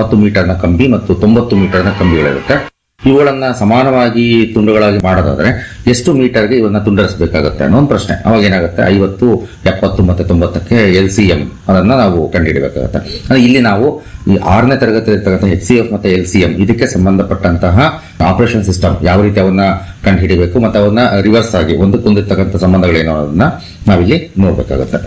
ಎಪ್ಪತ್ತು ಮೀಟರ್ನ ಕಂಬಿ ಮತ್ತು ತೊಂಬತ್ತು ಮೀಟರ್ನ ಕಂಬಿಗಳಿರುತ್ತೆ ಇವುಗಳನ್ನ ಸಮಾನವಾಗಿ ತುಂಡುಗಳಾಗಿ ಮಾಡೋದಾದ್ರೆ ಎಷ್ಟು ಮೀಟರ್ಗೆ ಇವನ್ನ ತುಂಡರಿಸಬೇಕಾಗುತ್ತೆ ಅನ್ನೋ ಒಂದು ಪ್ರಶ್ನೆ ಅವಾಗ ಏನಾಗುತ್ತೆ ಐವತ್ತು ಎಪ್ಪತ್ತು ಮತ್ತೆ ತೊಂಬತ್ತಕ್ಕೆ ಎಲ್ ಸಿ ಎಂ ಅದನ್ನ ನಾವು ಕಂಡುಹಿಡಬೇಕಾಗುತ್ತೆ ಅಂದ್ರೆ ಇಲ್ಲಿ ನಾವು ಈ ಆರನೇ ತರಗತಿ ಇರ್ತಕ್ಕಂಥ ಎಚ್ ಸಿ ಎಫ್ ಮತ್ತೆ ಎಲ್ ಸಿ ಎಂ ಇದಕ್ಕೆ ಸಂಬಂಧಪಟ್ಟಂತಹ ಆಪರೇಷನ್ ಸಿಸ್ಟಮ್ ಯಾವ ರೀತಿ ಅವನ್ನ ಕಂಡುಹಿಡಿಬೇಕು ಮತ್ತೆ ಅವನ್ನ ರಿವರ್ಸ್ ಆಗಿ ಒಂದಕ್ಕೊಂದಿರ್ತಕ್ಕಂಥ ಸಂಬಂಧಗಳೇನೋ ಅನ್ನೋದನ್ನ ನಾವಿಲ್ಲಿ ನೋಡ್ಬೇಕಾಗುತ್ತೆ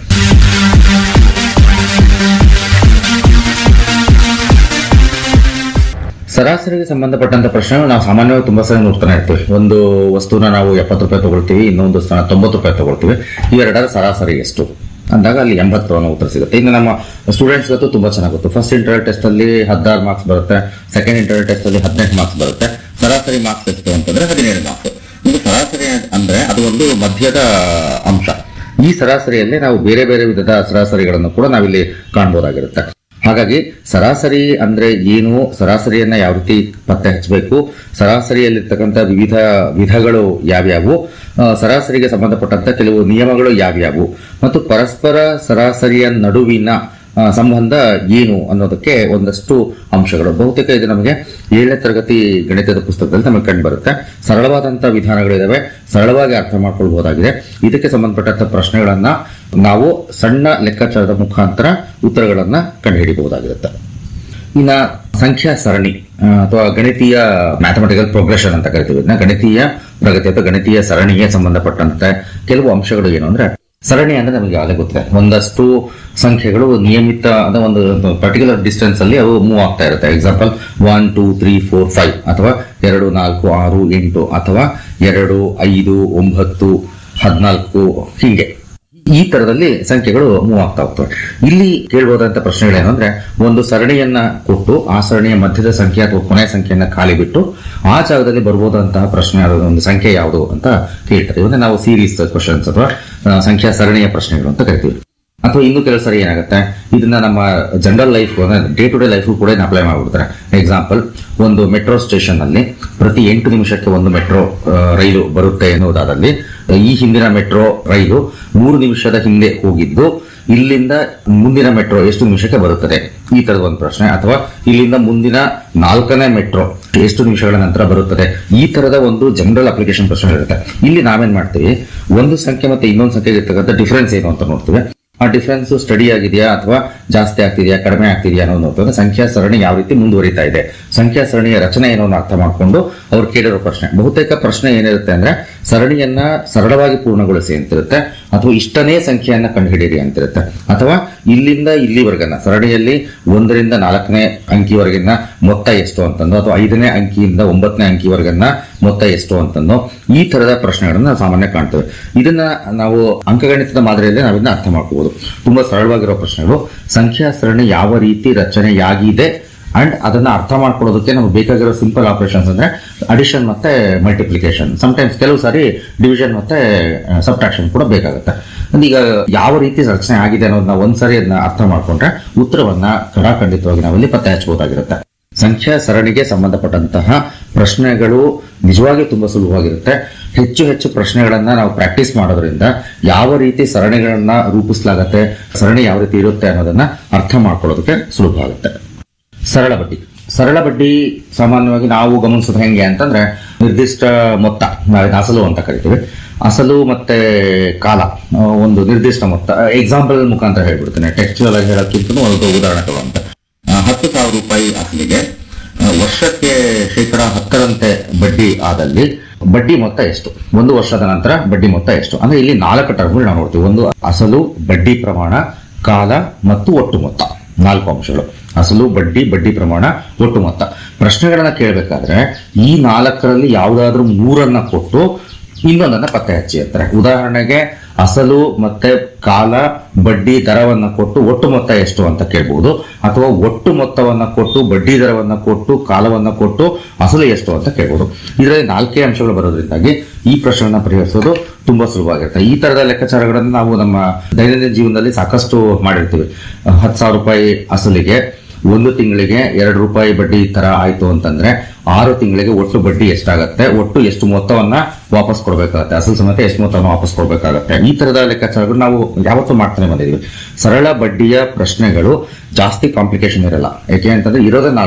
ಸರಾಸರಿಗೆ ಸಂಬಂಧಪಟ್ಟಂತ ಪ್ರಶ್ನೆಗಳು ನಾವು ಸಾಮಾನ್ಯವಾಗಿ ತುಂಬಾ ಸಲ ನೋಡ್ತಾನೆ ಇರ್ತೀವಿ ಒಂದು ವಸ್ತುನ ನಾವು ಎಪ್ಪತ್ತು ರೂಪಾಯಿ ತಗೊಳ್ತೀವಿ ಇನ್ನೊಂದು ವಸ್ತುನ ತೊಂಬತ್ತು ರೂಪಾಯಿ ತಗೊಳ್ತೀವಿ ಇವೆರಡರ ಸರಾಸರಿ ಎಷ್ಟು ಅಂದಾಗ ಅಲ್ಲಿ ಎಂಬತ್ತು ಅನ್ನೋ ಉತ್ತರ ಸಿಗುತ್ತೆ ಇನ್ನು ನಮ್ಮ ಸ್ಟೂಡೆಂಟ್ಸ್ ಗೊತ್ತು ತುಂಬಾ ಚೆನ್ನಾಗಿ ಗೊತ್ತು ಫಸ್ಟ್ ಇಂಟರ್ನಲ್ ಟೆಸ್ಟ್ ಅಲ್ಲಿ ಹದಿನಾರು ಮಾರ್ಕ್ಸ್ ಬರುತ್ತೆ ಸೆಕೆಂಡ್ ಇಂಟರ್ನಲ್ ಟೆಸ್ಟ್ ಅಲ್ಲಿ ಹದಿನೆಂಟು ಮಾರ್ಕ್ಸ್ ಬರುತ್ತೆ ಸರಾಸರಿ ಮಾರ್ಕ್ಸ್ ಎಷ್ಟು ಅಂತಂದ್ರೆ ಹದಿನೇಳು ಮಾರ್ಕ್ಸ್ ಇದು ಸರಾಸರಿ ಅಂದ್ರೆ ಅದು ಒಂದು ಮಧ್ಯದ ಅಂಶ ಈ ಸರಾಸರಿಯಲ್ಲಿ ನಾವು ಬೇರೆ ಬೇರೆ ವಿಧದ ಸರಾಸರಿಗಳನ್ನು ಕೂಡ ನಾವಿಲ್ಲಿ ಕಾಣಬಹುದಾಗಿರುತ್ತೆ ಹಾಗಾಗಿ ಸರಾಸರಿ ಅಂದ್ರೆ ಏನು ಸರಾಸರಿಯನ್ನ ಯಾವ ರೀತಿ ಪತ್ತೆ ಹಚ್ಚಬೇಕು ಸರಾಸರಿಯಲ್ಲಿರ್ತಕ್ಕಂಥ ವಿವಿಧ ವಿಧಗಳು ಯಾವ್ಯಾವು ಆ, ಸರಾಸರಿಗೆ ಸಂಬಂಧಪಟ್ಟಂತ ಕೆಲವು ನಿಯಮಗಳು ಯಾವ್ಯಾವು ಮತ್ತು ಪರಸ್ಪರ ಸರಾಸರಿಯ ನಡುವಿನ ಆ, ಸಂಬಂಧ ಏನು ಅನ್ನೋದಕ್ಕೆ ಒಂದಷ್ಟು ಅಂಶಗಳು ಬಹುತೇಕ ಇದು ನಮಗೆ ಏಳನೇ ತರಗತಿ ಗಣಿತದ ಪುಸ್ತಕದಲ್ಲಿ ನಮಗೆ ಕಂಡು ಬರುತ್ತೆ ಸರಳವಾದಂತಹ ವಿಧಾನಗಳಿದಾವೆ ಸರಳವಾಗಿ ಅರ್ಥ ಮಾಡ್ಕೊಳ್ಬಹುದಾಗಿದೆ ಇದಕ್ಕೆ ಸಂಬಂಧಪಟ್ಟಂತ ಪ್ರಶ್ನೆಗಳನ್ನ ನಾವು ಸಣ್ಣ ಲೆಕ್ಕಾಚಾರದ ಮುಖಾಂತರ ಉತ್ತರಗಳನ್ನ ಕಂಡುಹಿಡಿಯಬಹುದಾಗಿರುತ್ತೆ ಇನ್ನ ಸಂಖ್ಯಾ ಸರಣಿ ಆ, ಅಥವಾ ಗಣಿತೀಯ ಮ್ಯಾಥಮೆಟಿಕಲ್ ಪ್ರೋಗ್ರೆಷನ್ ಅಂತ ಕರಿತೀವಿ ಇದನ್ನ ಗಣಿತೀಯ ಪ್ರಗತಿ ಅಥವಾ ಗಣಿತೀಯ ಸರಣಿಗೆ ಸಂಬಂಧಪಟ್ಟಂತೆ ಕೆಲವು ಅಂಶಗಳು ಏನು ಅಂದ್ರೆ ಸರಣಿ ಅಂದ್ರೆ ನಮಗೆ ಆಗಲೇ ಗೊತ್ತಿದೆ ಒಂದಷ್ಟು ಸಂಖ್ಯೆಗಳು ನಿಯಮಿತ ಅಂದ್ರೆ ಒಂದು ಪರ್ಟಿಕ್ಯುಲರ್ ಡಿಸ್ಟೆನ್ಸ್ ಅಲ್ಲಿ ಅವು ಮೂವ್ ಆಗ್ತಾ ಇರುತ್ತೆ example one two three four five ಅಥವಾ ಎರಡು ನಾಲ್ಕು ಆರು ಎಂಟು ಅಥವಾ ಎರಡು ಐದು ಒಂಬತ್ತು ಹದಿನಾಲ್ಕು ಹೀಗೆ ಈ ತರದಲ್ಲಿ ಸಂಖ್ಯೆಗಳು ಮೂವ್ ಆಗ್ತಾ ಹೋಗ್ತವೆ ಇಲ್ಲಿ ಕೇಳಬಹುದಂತ ಪ್ರಶ್ನೆಗಳೇನು ಅಂದ್ರೆ ಒಂದು ಸರಣಿಯನ್ನ ಕೊಟ್ಟು ಆ ಸರಣಿಯ ಮಧ್ಯದ ಸಂಖ್ಯೆ ಅಥವಾ ಕೊನೆಯ ಸಂಖ್ಯೆಯನ್ನ ಖಾಲಿ ಬಿಟ್ಟು ಆ ಜಾಗದಲ್ಲಿ ಬರ್ಬೋದಂತಹ ಪ್ರಶ್ನೆ ಅದು ಒಂದು ಸಂಖ್ಯೆ ಯಾವುದು ಅಂತ ಕೇಳ್ತಾರೆ ಇವನ್ನ ನಾವು ಸೀರೀಸ್ ಕ್ವಶನ್ಸ್ ಅಥವಾ ಆ, ಸಂಖ್ಯಾ ಸರಣಿಯ ಪ್ರಶ್ನೆಗಳು ಅಂತ ಕರಿತೀವಿ ಅಥವಾ ಇನ್ನು ಕೆಲವು ಸರಿ ಏನಾಗುತ್ತೆ ಇದನ್ನ ನಮ್ಮ general life day to day life ಕೂಡ ಅಪ್ಲೈ ಮಾಡ್ಬಿಡ್ತಾರೆ ಎಕ್ಸಾಂಪಲ್ ಒಂದು ಮೆಟ್ರೋ ಸ್ಟೇಷನ್ ಅಲ್ಲಿ ಪ್ರತಿ ಎಂಟು ನಿಮಿಷಕ್ಕೆ ಒಂದು ಮೆಟ್ರೋ ರೈಲು ಬರುತ್ತೆ ಎನ್ನುವುದಾದಲ್ಲಿ ಈ ಹಿಂದಿನ ಮೆಟ್ರೋ ರೈಲು ಮೂರು ನಿಮಿಷದ ಹಿಂದೆ ಹೋಗಿದ್ದು ಇಲ್ಲಿಂದ ಮುಂದಿನ ಮೆಟ್ರೋ ಎಷ್ಟು ನಿಮಿಷಕ್ಕೆ ಬರುತ್ತದೆ ಈ ತರದ ಒಂದು ಪ್ರಶ್ನೆ ಅಥವಾ ಇಲ್ಲಿಂದ ಮುಂದಿನ ನಾಲ್ಕನೇ ಮೆಟ್ರೋ ಎಷ್ಟು ನಿಮಿಷಗಳ ನಂತರ ಬರುತ್ತದೆ ಈ ತರದ ಒಂದು ಜನರಲ್ ಅಪ್ಲಿಕೇಶನ್ ಪ್ರಶ್ನೆ ಇರುತ್ತೆ ಇಲ್ಲಿ ನಾವೇನ್ ಮಾಡ್ತೀವಿ ಒಂದು ಸಂಖ್ಯೆ ಮತ್ತೆ ಇನ್ನೊಂದು ಸಂಖ್ಯೆಗೆ ಇರ್ತಕ್ಕಂಥ ಡಿಫರೆನ್ಸ್ ಏನು ಅಂತ ನೋಡ್ತೀವಿ ಆ ಡಿಫರೆನ್ಸ್ ಸ್ಟಡಿ ಆಗಿದೆಯಾ ಅಥವಾ ಜಾಸ್ತಿ ಆಗ್ತಿದೆಯಾ ಕಡಿಮೆ ಆಗ್ತಿದೆಯಾ ಅನ್ನೋದು ನೋಡ್ತಾರೆ ಸಂಖ್ಯಾ ಸರಣಿ ಯಾವ ರೀತಿ ಮುಂದುವರಿತಾ ಇದೆ ಸಂಖ್ಯಾ ಸರಣಿಯ ರಚನೆ ಏನೋ ಅನ್ನೋ ಅರ್ಥ ಮಾಡಿಕೊಂಡು ಅವ್ರು ಕೇಳಿರೋ ಪ್ರಶ್ನೆ ಬಹುತೇಕ ಪ್ರಶ್ನೆ ಏನಿರುತ್ತೆ ಅಂದ್ರೆ ಸರಣಿಯನ್ನ ಸರಳವಾಗಿ ಪೂರ್ಣಗೊಳಿಸಿ ಅಂತಿರುತ್ತೆ ಅಥವಾ ಇಷ್ಟನೇ ಸಂಖ್ಯೆಯನ್ನ ಕಂಡುಹಿಡಿಯಿರಿ ಅಂತಿರುತ್ತೆ ಅಥವಾ ಇಲ್ಲಿಂದ ಇಲ್ಲಿವರೆಗನ್ನ ಸರಣಿಯಲ್ಲಿ ಒಂದರಿಂದ ನಾಲ್ಕನೇ ಅಂಕಿವರೆಗಿನ ಮೊತ್ತ ಎಷ್ಟು ಅಂತಂದು ಅಥವಾ ಐದನೇ ಅಂಕಿಯಿಂದ ಒಂಬತ್ತನೇ ಅಂಕಿವರೆಗನ್ನ ಮೊತ್ತ ಎಷ್ಟು ಅಂತಂದು ಈ ತರದ ಪ್ರಶ್ನೆಗಳನ್ನ ನಾವು ಸಾಮಾನ್ಯ ಕಾಣ್ತೇವೆ ಇದನ್ನ ನಾವು ಅಂಕಗಣಿತದ ಮಾದರಿಯಲ್ಲಿ ನಾವಿದನ್ನ ಅರ್ಥ ಮಾಡ್ಕೋಬಹುದು ತುಂಬಾ ಸರಳವಾಗಿರೋ ಪ್ರಶ್ನೆಗಳು ಸಂಖ್ಯಾ ಸರಣಿ ಯಾವ ರೀತಿ ರಚನೆಯಾಗಿದೆ ಅಂಡ್ ಅದನ್ನ ಅರ್ಥ ಮಾಡ್ಕೊಳ್ಳೋದಕ್ಕೆ ನಮ್ಗೆ ಬೇಕಾಗಿರೋ ಸಿಂಪಲ್ ಆಪರೇಷನ್ಸ್ ಅಂದ್ರೆ ಅಡಿಷನ್ ಮತ್ತೆ ಮಲ್ಟಿಪ್ಲಿಕೇಶನ್ ಸಮಟೈಮ್ಸ್ ಕೆಲವು ಸಾರಿ ಡಿವಿಷನ್ ಮತ್ತೆ ಸಬ್ಟ್ರಾಕ್ಷನ್ ಕೂಡ ಬೇಕಾಗುತ್ತೆ ಅಂದ್ರೆ ಈಗ ಯಾವ ರೀತಿ ರಚನೆ ಆಗಿದೆ ಅನ್ನೋದನ್ನ ಒಂದ್ಸರಿ ಅದನ್ನ ಅರ್ಥ ಮಾಡ್ಕೊಂಡ್ರೆ ಉತ್ತರವನ್ನ ಖಡಾಖಂಡಿತವಾಗಿ ನಾವಿಲ್ಲಿ ಪತ್ತೆ ಹಚ್ಚಬಹುದಾಗಿರುತ್ತೆ ಸಂಖ್ಯಾ ಸರಣಿಗೆ ಸಂಬಂಧಪಟ್ಟಂತಹ ಪ್ರಶ್ನೆಗಳು ನಿಜವಾಗಿ ತುಂಬಾ ಸುಲಭವಾಗಿರುತ್ತೆ ಹೆಚ್ಚು ಹೆಚ್ಚು ಪ್ರಶ್ನೆಗಳನ್ನ ನಾವು ಪ್ರಾಕ್ಟೀಸ್ ಮಾಡೋದ್ರಿಂದ ಯಾವ ರೀತಿ ಸರಣಿಗಳನ್ನ ರೂಪಿಸಲಾಗತ್ತೆ ಸರಣಿ ಯಾವ ರೀತಿ ಇರುತ್ತೆ ಅನ್ನೋದನ್ನ ಅರ್ಥ ಮಾಡ್ಕೊಳ್ಳೋದಕ್ಕೆ ಸುಲಭ ಆಗುತ್ತೆ ಸರಳ ಬಡ್ಡಿ ಸರಳ ಬಡ್ಡಿ ಸಾಮಾನ್ಯವಾಗಿ ನಾವು ಗಮನಿಸೋದು ಹೆಂಗೆ ಅಂತಂದ್ರೆ ನಿರ್ದಿಷ್ಟ ಮೊತ್ತ ನಾವು ಅಸಲು ಅಂತ ಕರಿತೀವಿ ಅಸಲು ಮತ್ತೆ ಕಾಲ ಆ, ಒಂದು ನಿರ್ದಿಷ್ಟ ಮೊತ್ತ ಎಕ್ಸಾಂಪಲ್ ಮುಖಾಂತರ ಹೇಳ್ಬಿಡ್ತೇನೆ ಟೆಕ್ಸ್ಚುಯಲ್ ಆಗಿ ಹೇಳೋಕ್ಕಿಂತ ಒಂದು ಉದಾಹರಣೆ ತಗೊಂತ ಆ, ಹತ್ತು ಸಾವಿರ ರೂಪಾಯಿ ಅಸಲಿಗೆ ಆ, ವರ್ಷಕ್ಕೆ ಶೇಕಡ ಹತ್ತರಂತೆ ಬಡ್ಡಿ ಆದಲ್ಲಿ ಬಡ್ಡಿ ಮೊತ್ತ ಎಷ್ಟು ಒಂದು ವರ್ಷದ ನಂತರ ಬಡ್ಡಿ ಮೊತ್ತ ಎಷ್ಟು ಅಂದ್ರೆ ಇಲ್ಲಿ ನಾಲ್ಕು ಟರ್ಮ್ಗಳು ನಾವು ನೋಡ್ತೀವಿ ಒಂದು ಅಸಲು ಬಡ್ಡಿ ಪ್ರಮಾಣ ಕಾಲ ಮತ್ತು ಒಟ್ಟು ಮೊತ್ತ ನಾಲ್ಕು ಅಂಶಗಳು ಅಸಲು ಬಡ್ಡಿ ಬಡ್ಡಿ ಪ್ರಮಾಣ ಒಟ್ಟು ಮೊತ್ತ ಪ್ರಶ್ನೆಗಳನ್ನ ಕೇಳಬೇಕಾದ್ರೆ ಈ ನಾಲ್ಕರಲ್ಲಿ ಯಾವುದಾದ್ರೂ ಮೂರನ್ನ ಕೊಟ್ಟು ಇನ್ನೊಂದನ್ನ ಪತ್ತೆ ಹಚ್ಚಿ ಅಂತಾರೆ ಉದಾಹರಣೆಗೆ ಅಸಲು ಮತ್ತೆ ಕಾಲ ಬಡ್ಡಿ ದರವನ್ನ ಕೊಟ್ಟು ಒಟ್ಟು ಮೊತ್ತ ಎಷ್ಟು ಅಂತ ಕೇಳಬಹುದು ಅಥವಾ ಒಟ್ಟು ಮೊತ್ತವನ್ನ ಕೊಟ್ಟು ಬಡ್ಡಿ ದರವನ್ನ ಕೊಟ್ಟು ಕಾಲವನ್ನ ಕೊಟ್ಟು ಅಸಲು ಎಷ್ಟು ಅಂತ ಕೇಳಬಹುದು ಇದರಲ್ಲಿ ನಾಲ್ಕೇ ಅಂಶಗಳು ಬರೋದ್ರಿಂದಾಗಿ ಈ ಪ್ರಶ್ನೆಗಳನ್ನ ಪರಿಹರಿಸೋದು ತುಂಬಾ ಸುಲಭವಾಗಿರುತ್ತೆ ಈ ತರದ ಲೆಕ್ಕಾಚಾರಗಳನ್ನು ನಾವು ನಮ್ಮ ದೈನಂದಿನ ಜೀವನದಲ್ಲಿ ಸಾಕಷ್ಟು ಮಾಡಿರ್ತೀವಿ ಹತ್ತು ಸಾವಿರ ರೂಪಾಯಿ ಅಸಲಿಗೆ ಒಂದು ತಿಂಗಳಿಗೆ ಎರಡು ರೂಪಾಯಿ ಬಡ್ಡಿ ತರ ಆಯ್ತು ಅಂತಂದ್ರೆ ಆರು ತಿಂಗಳಿಗೆ ಒಟ್ಟು ಬಡ್ಡಿ ಎಷ್ಟಾಗತ್ತೆ ಒಟ್ಟು ಎಷ್ಟು ಮೊತ್ತವನ್ನ ವಾಪಸ್ ಕೊಡ್ಬೇಕಾಗತ್ತೆ ಅಸಲು ಸಮೇತ ಎಷ್ಟು ಮೊತ್ತವನ್ನು ವಾಪಸ್ ಕೊಡ್ಬೇಕಾಗತ್ತೆ ಈ ತರದ ಲೆಕ್ಕಾಚಾರಗಳು ನಾವು ಯಾವತ್ತೂ ಮಾಡ್ತಾನೆ ಬಂದಿದ್ದೀವಿ ಸರಳ ಬಡ್ಡಿಯ ಪ್ರಶ್ನೆಗಳು ಜಾಸ್ತಿ ಕಾಂಪ್ಲಿಕೇಶನ್ ಇರಲ್ಲ ಯಾಕೆ ಅಂತಂದ್ರೆ ಇರೋದೇ ನಾಲ್ಕು